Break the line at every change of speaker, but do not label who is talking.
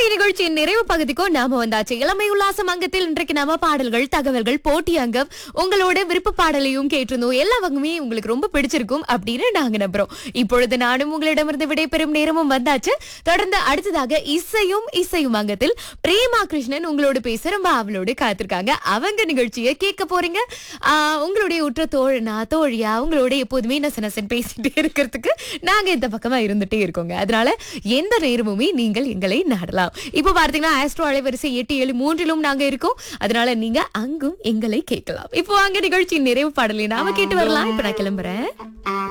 நிகழ்ச்சியின் நிறைவு பகுதிக்கும் நாம வந்தாச்சு இளமை உல்லாசம் அங்கத்தில் இன்றைக்கு நாம பாடல்கள் தகவல்கள் போட்டி அங்கம் உங்களோட விருப்ப பாடலையும் கேட்டிருந்தோம் எல்லா வகமே உங்களுக்கு ரொம்ப பிடிச்சிருக்கும் அப்படின்னு நாங்க நம்புறோம் இப்பொழுது நானும் உங்களிடமிருந்து விடைபெறும் நேரமும் வந்தாச்சு தொடர்ந்து அடுத்ததாக இசையும் இசையும் அங்கத்தில் பிரேமா கிருஷ்ணன் உங்களோட பேச ரொம்ப அவளோடு காத்திருக்காங்க அவங்க நிகழ்ச்சியை கேட்க போறீங்க ஆஹ், உங்களுடைய உற்ற தோழனா தோழியா உங்களோட எப்போதுமே நச நசன் பேசிட்டே இருக்கிறதுக்கு நாங்க இந்த பக்கமா இருந்துட்டே இருக்கோங்க அதனால எந்த நேரமுமே நீங்கள் எங்களை நாடலாம் இப்போ பார்த்தீங்கன்னா ஆஸ்ட்ரோ அலைவரிசை எட்டு ஏழு மூன்றிலும் நாங்க இருக்கோம் அதனால நீங்க அங்கும் எங்களை கேட்கலாம் இப்போ அங்க நிகழ்ச்சியின் நிறைவு பாடலை நாம கேட்டு வரலாம் இப்ப நான் கிளம்புறேன்